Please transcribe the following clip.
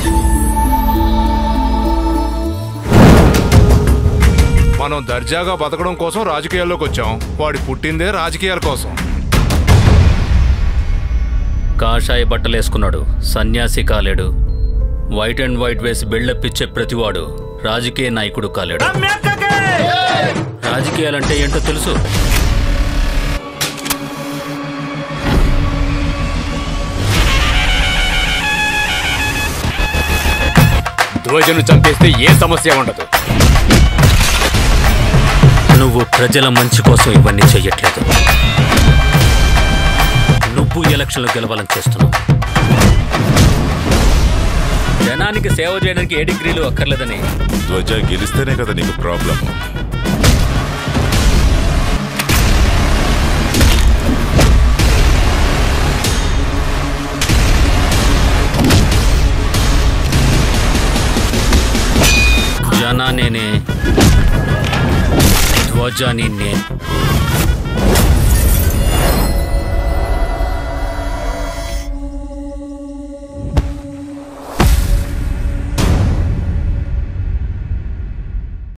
మనం దర్జాగా బతకడం కోసం రాజకీయాల్లోకి వచ్చాం వాడి పుట్టిందే రాజకీయాల కోసం కాషాయ బట్టలేసుకున్నాడు సన్యాసి కాలేడు వైట్ అండ్ వైట్ వేసి బిల్డప్పిచ్చే ప్రతివాడు రాజకీయ నాయకుడు కాలేడు రాజకీయాలంటే ఏంటో తెలుసు ధ్వజను చంపేస్తే ఏ సమస్య ఉండదు నువ్వు ప్రజల మంచి కోసం ఇవన్నీ చెయ్యట్లేదు నువ్వు ఎలక్షన్లు గెలవాలని చేస్తున్నావు జనానికి సేవ చేయడానికి ఏ డిగ్రీలు అక్కర్లేదని ధ్వజ గెలిస్తేనే కదా నీకు ప్రాబ్లం జనానేనే ధ్వజాని నేను